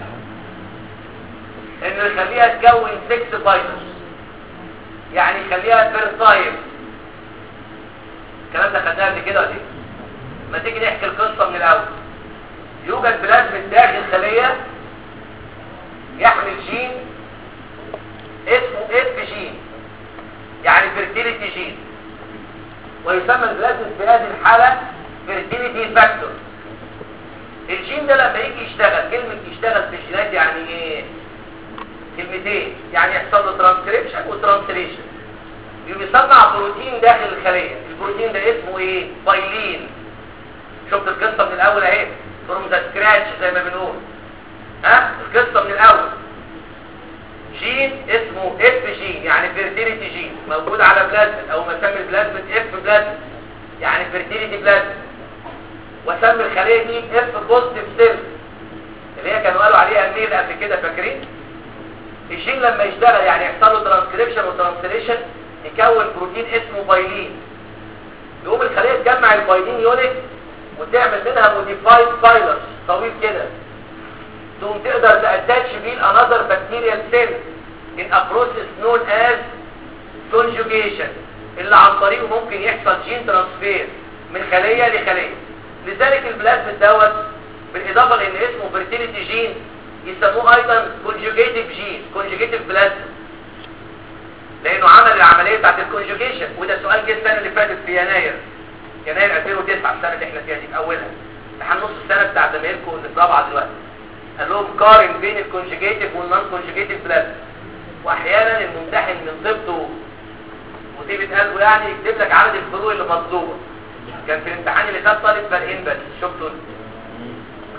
انه يخليها تكون 6 فايتوس يعني يخليها فيرتايل الكلام ده خدناه قبل كده ولا ايه ما تيجي نحكي القصه من الاول يوجد بلازميد داخل خليه يحمل جين اسمه اف جين يعني فيرتيليتي جين ويسمى البلازميد في هذه الحاله فيرتيليتي فاكتور الجين ده لما يجي يشتغل كلمه يشتغل في الجينات يعني ايه كلمتين يعني يحصل له ترانسكريبشن وترانسليشن بيصنع بروتين داخل الخليه البروتين ده اسمه ايه بايلين شفت القصه من الاول اهي فروم ذا سكراتش زي ما بنقول ها القصه من الاول جين اسمه اف جين يعني فيرتيليتي جين موجود على بلازميد او مسمى البلازميد اف بلازميد يعني فيرتيليتي بلازميد وسمي الخليه دي اف بوزيتيف سيل اللي هي كانوا قالوا عليها ميل قبل كده فاكرين الجين لما يشتغل يعني يحصل له ترانسكريبشن وترانسليشن يكون بروتين اسمه بايلين يقوم الخليه تجمع البايلين يونت وتعمل منها موديفايد فايلر طويل كده تقوم تقدر تاتاتش بيه انذر بكتيريال سيل in a process known as conjugation اللي عن طريقه ممكن يحصل جين ترانسفير من خليه لخليه لذلك البلازميد دوت بالاضافه لان اسمه فيرتيليتي جين يسموه ايضا كونجوجيتيف جين كونجوجيتيف بلازميد لانه عمل العمليه بتاعت الكونجوجيشن وده سؤال جه السنه اللي فاتت في يناير يناير 2009 السنه اللي احنا فيها دي في اولها امتحان نص السنه بتاع زمايلكم اللي في رابعه دلوقتي قال لهم قارن بين الكونجوجيتيف والنون كونجوجيتيف بلازميد واحيانا الممتحن من ضبطه وطيبه قلبه يعني يكتب لك عدد الفروق اللي مطلوبه كان في الامتحان اللي فات طالب فرقين بس شفتوا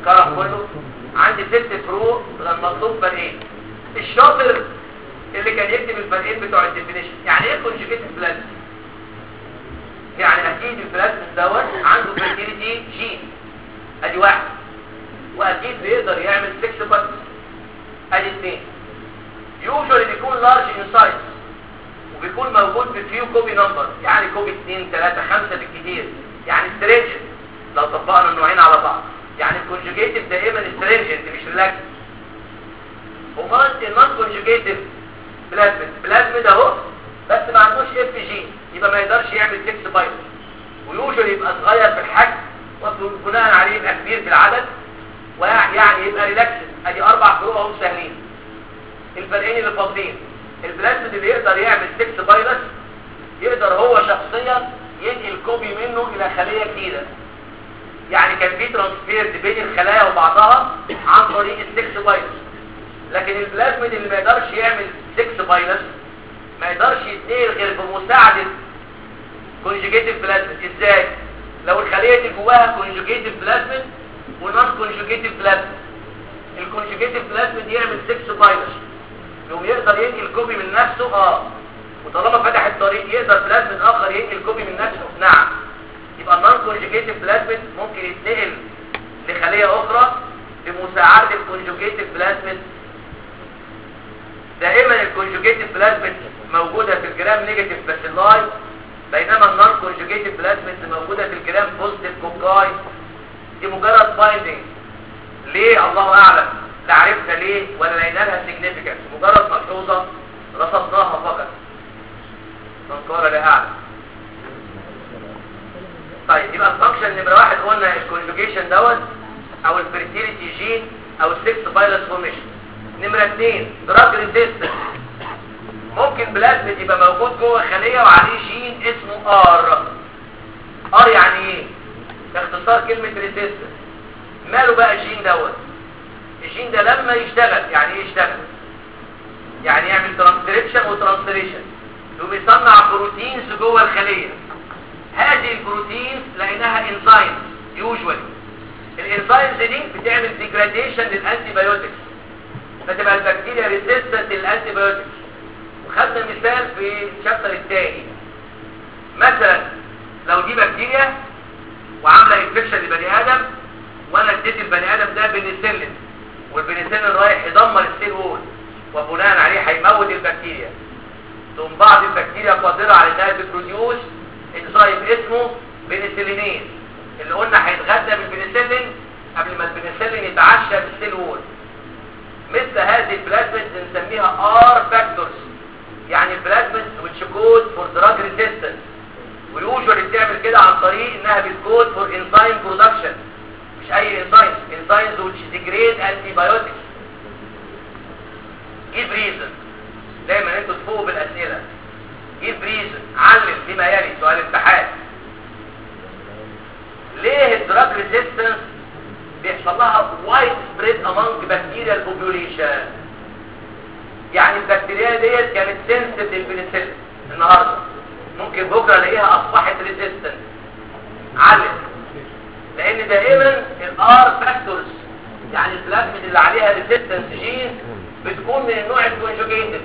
الكرم كله عندي ست فروق مطلوب فرقين الشاطر اللي كان يكتب الفرقين بتوع الديفينيشن يعني ايه كونجوجيتد بلازم يعني اكيد البلازم دوت عنده فيرتيليتي جين ادي واحد واكيد بيقدر يعمل 6 بس ادي اثنين يوجوالي بيكون لارج ان سايز وبيكون موجود في فيو كوبي نمبر يعني كوبي 2 3 5 بالكثير يعني سترينجنت لو طبقنا النوعين على بعض يعني الكونجوجيتيف دائما سترينجنت مش ريلاكس وما النون كونجوجيتيف بلازميد بلازميد اهو بس ما عندوش اف جي يبقى ما يقدرش يعمل 6 بايت ويوجوالي يبقى صغير في الحجم وبناء عليه يبقى كبير في العدد ويعني يبقى ريلاكس ادي اربع فروق اهو سهلين الفرقين اللي فاضلين البلازميد اللي يقدر يعمل 6 بايلس يقدر هو شخصيا ينقل كوبي منه الى خليه جديده يعني كان في ترانسفير بين الخلايا وبعضها عن طريق ال 6 بايلس لكن البلازميد اللي ما يقدرش يعمل 6 بايلس ما يقدرش يتنقل غير بمساعده كونجوجيتيف بلازميد ازاي لو الخليه دي جواها كونجوجيتيف بلازميد ونون كونجوجيتيف بلازميد الكونجوجيتيف بلازميد يعمل 6 بايلس يوم يقدر ينقل كوبي من نفسه اه وطالما فتح الطريق يقدر بلازميد اخر ينقل كوبي من نفسه نعم يبقى النون كونجوجيتيف بلازميد ممكن يتنقل لخليه اخرى بمساعده الكونجوجيتيف بلازميد دائما الكونجوجيتيف بلازميد موجوده في الجرام نيجاتيف باسيلاي بينما النون كونجوجيتيف بلازميد موجوده في الجرام بوزيتيف كوكاي دي مجرد بايندينج ليه الله اعلم لا عرفنا ليه ولا لقينا لها سيجنيفيكانس مجرد ملحوظه رصدناها فقط من قال لا اعلم طيب يبقى الفانكشن نمره واحد قلنا الكونجوجيشن دوت او الفيرتيليتي جين او السكس بايلس فورميشن نمره اثنين دراج ريزيستنس ممكن بلازميد يبقى موجود جوه خليه وعليه جين اسمه ار ار يعني ايه باختصار كلمه ريزيستنس ماله بقى الجين دوت الجين ده لما يشتغل يعني ايه يشتغل يعني يعمل ترانسكريبشن وترانسليشن يقوم يصنع بروتينز جوه الخليه هذه البروتينز لقيناها انزيمز يوجوالي الانزيمز دي بتعمل ديجراديشن للانتي بايوتكس فتبقى البكتيريا ريزيستنت للانتي بايوتكس وخدنا مثال في الشابتر الثاني مثلا لو دي بكتيريا وعامله انفكشن لبني ادم وانا اديت البني ادم ده بنسلين والبنسلين رايح يدمر السيل وول وبناء عليه هيموت البكتيريا ثم بعض البكتيريا قادره على انها تبروديوس انزيم اسمه بنسلينين اللي قلنا هيتغذى بالبنسلين قبل ما البنسلين يتعشى بالسيل وول مثل هذه البلازميد بنسميها ار فاكتورز يعني البلازميد which code for drug resistance ويوجوالي بتعمل كده عن طريق انها بتكود فور انزيم برودكشن مش اي انزيم انزيمز which degrade antibiotics give reason دايما انتوا تفوقوا بالاسئله give reason علم بما يلي سؤال امتحان ليه الدراج ريزيستنس بيحصل لها وايد سبريد امونج بكتيريا البوبوليشن يعني البكتيريا ديت كانت سنسيتيف للبنسلين النهارده ممكن بكره الاقيها اصبحت ريزيستنت علم لان دائما الار فاكتورز يعني البلازميد اللي عليها ريزيستنس جين بتكون من النوع الكونجوجيتد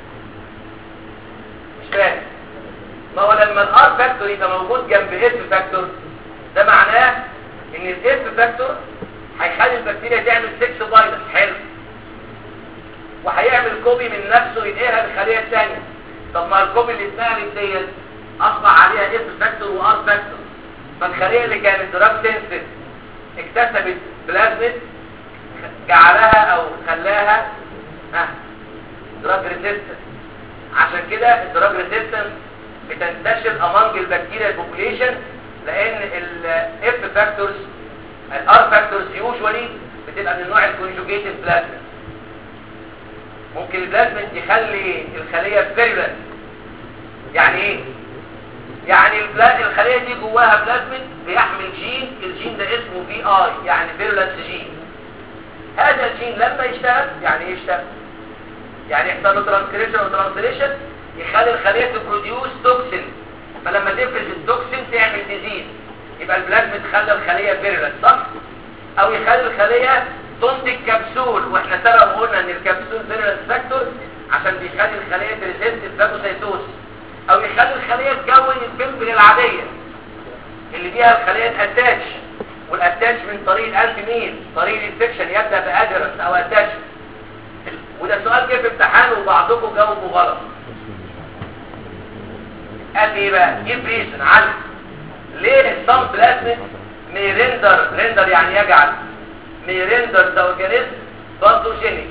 مش فاهم ما هو لما الار فاكتور يبقى موجود جنب اف فاكتور ده معناه ان الاف فاكتور هيخلي البكتيريا تعمل 6 بايلس حلو وهيعمل كوبي من نفسه ينقلها للخليه الثانيه طب ما الكوبي اللي اتنقلت ديت اصبح عليها اف فاكتور وار فاكتور فالخليه اللي كانت دراج سنسيتيف اكتسبت بلازميد جعلها او خلاها ها دراج ريزيستنس عشان كده الدراج ريزيستنس بتنتشر امونج البكتيريا البوبوليشن لان الاف فاكتورز الار فاكتورز يوجوالي بتبقى من النوع الكونجوجيتد بلازميد ممكن البلازميد يخلي الخليه فيرولنت يعني ايه يعني الخليه دي جواها بلازميد بيحمل جين الجين ده اسمه في اي يعني فيرولنس جين هذا الجين لما يشتغل يعني ايه يشتغل يعني يحصل له ترانسكريبشن وترانسليشن يخلي الخليه تبروديوس توكسين فلما تفرز التوكسين تعمل ديزيز يبقى البلازميد خلى الخليه فيرولنت صح او يخلي الخليه تنتج كبسول واحنا سبق قلنا ان الكبسول فيرنس فاكتور عشان بيخلي الخليه تريزيست الفاجوسيتوز او يخلي الخليه تكون الفلفل العاديه اللي بيها الخليه تاتاتش والاتاتش من طريق الالف ميل طريق الانفكشن يبدا بادرس او اتاتش وده سؤال جه في امتحان وبعضكم جاوبوا غلط قال لي ايه بقى جيب ريزن علم ليه الصم بلازميد ميرندر رندر يعني يجعل ميرندر ذا اورجانيزم باثوجينيك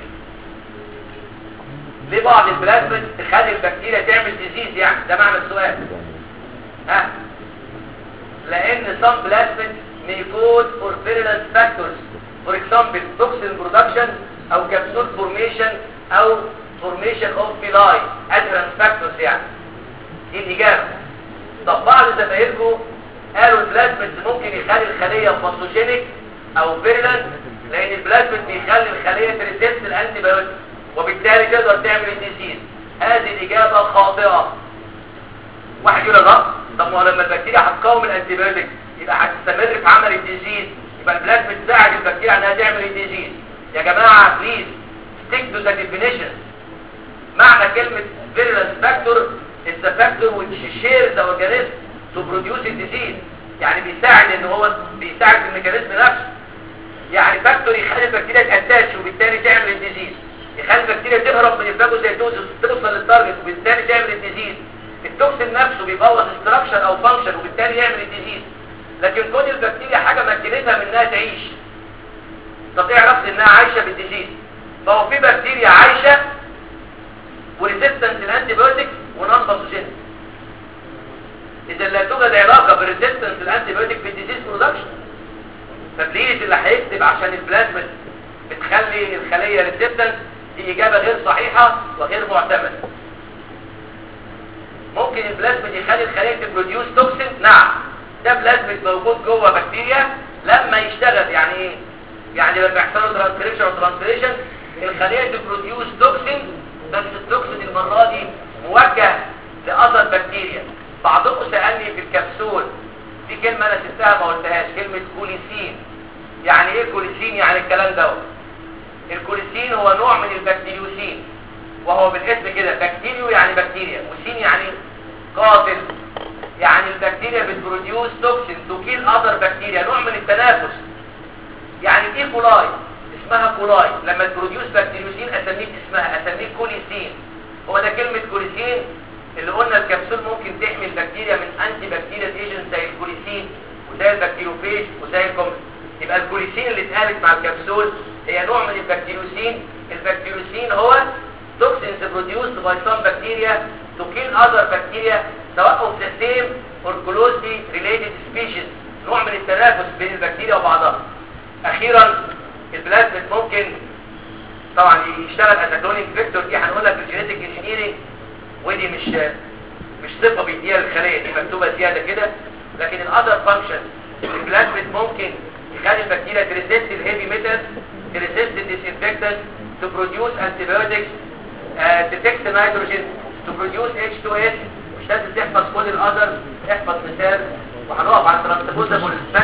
ليه بعض البلازميد تخلي البكتيريا تعمل ديزيز يعني ده معنى السؤال ها لان some plasmid may cause or virulence factors for example toxin production او capsule formation او formation of villi adherence factors يعني دي الاجابه طب بعض زمايلكم قالوا البلازميد ممكن يخلي الخليه باثوجينيك او فيرلنت لان البلازميد بيخلي الخليه تريزيست الانتي بايوتيك وبالتالي تقدر تعمل الديزيز هذه الاجابه خاطئه واحد يقول لا طب ما هو لما البكتيريا هتقاوم الانتي بايوتيك يبقى هتستمر في عمل الديزيز يبقى البلازميد تساعد البكتيريا انها تعمل الديزيز يا جماعه بليز stick to the definition معنى كلمه virulence factor is the factor which shares the organism to produce a disease يعني بيساعد ان هو بيساعد في الميكانيزم نفسه يعني فاكتور يخلي البكتيريا تاتاش وبالتالي تعمل الديزيز يخلي البكتيريا تهرب من الفاجوسيتوزس وتوصل للتارجت وبالتالي تعمل الديزيز التوكسين نفسه بيبوظ استراكشر او فانكشن وبالتالي يعمل الديزيز لكن كون البكتيريا حاجه مكنتها منها تعيش طب ايه عرفت انها عايشه بالديزيز فهو في بكتيريا عايشه وريزيستنت للانتي بايوتيك ونون باثوجينيك اذا لا توجد علاقه بالريزيستنس للانتي بايوتيك في الديزيز برودكشن فبليز اللي هيكتب عشان البلازما بتخلي الخليه ريزيستنت دي اجابه غير صحيحه وغير معتمده ممكن البلازميد يخلي الخليه تبروديوس توكسين نعم ده بلازميد موجود جوه بكتيريا لما يشتغل يعني ايه يعني لما يحصل له ترانسكريبشن او ترانسليشن الخليه تبروديوس توكسين بس التوكسين المره دي موجه لاذر بكتيريا بعضكم سالني في الكبسول في كلمه انا سبتها ما قلتهاش كلمه كوليسين يعني ايه كوليسين يعني الكلام ده الكوليسين هو نوع من البكتيريوسين وهو بالاسم كده بكتيريو يعني بكتيريا وسين يعني قاتل يعني البكتيريا بتبروديوس توكسين تو كيل اذر بكتيريا نوع من التنافس يعني ايه كولاي اسمها كولاي لما تبروديوس بكتيريوسين اسميه اسمها اسميه كوليسين هو ده كلمه كوليسين اللي قلنا الكبسول ممكن تحمي البكتيريا من انتي بكتيريال ايجنت زي الكوليسين وزي البكتيروفيج وزي الكومبس يبقى الكوليسين اللي اتقالت مع الكبسول هي نوع من البكتيروسين البكتيروسين هو toxins produced by some bacteria to kill other bacteria سواء of the same or closely related species نوع من التنافس بين البكتيريا وبعضها اخيرا البلازميد ممكن طبعا يشتغل اتاكلونيك فيكتور دي هنقولها في الجينيتك انجينيرنج ودي مش مش صفه بيديها للخليه دي مكتوبه زياده كده لكن الاذر فانكشن البلازميد ممكن يخلي البكتيريا تريزيست الهيفي ميتالز تريزيست الديسانفكتنت to produce antibiotics detect nitrogen to produce H2S مش لازم تحفظ كل الاذر احفظ مثال وهنقف على ترانسبوزابل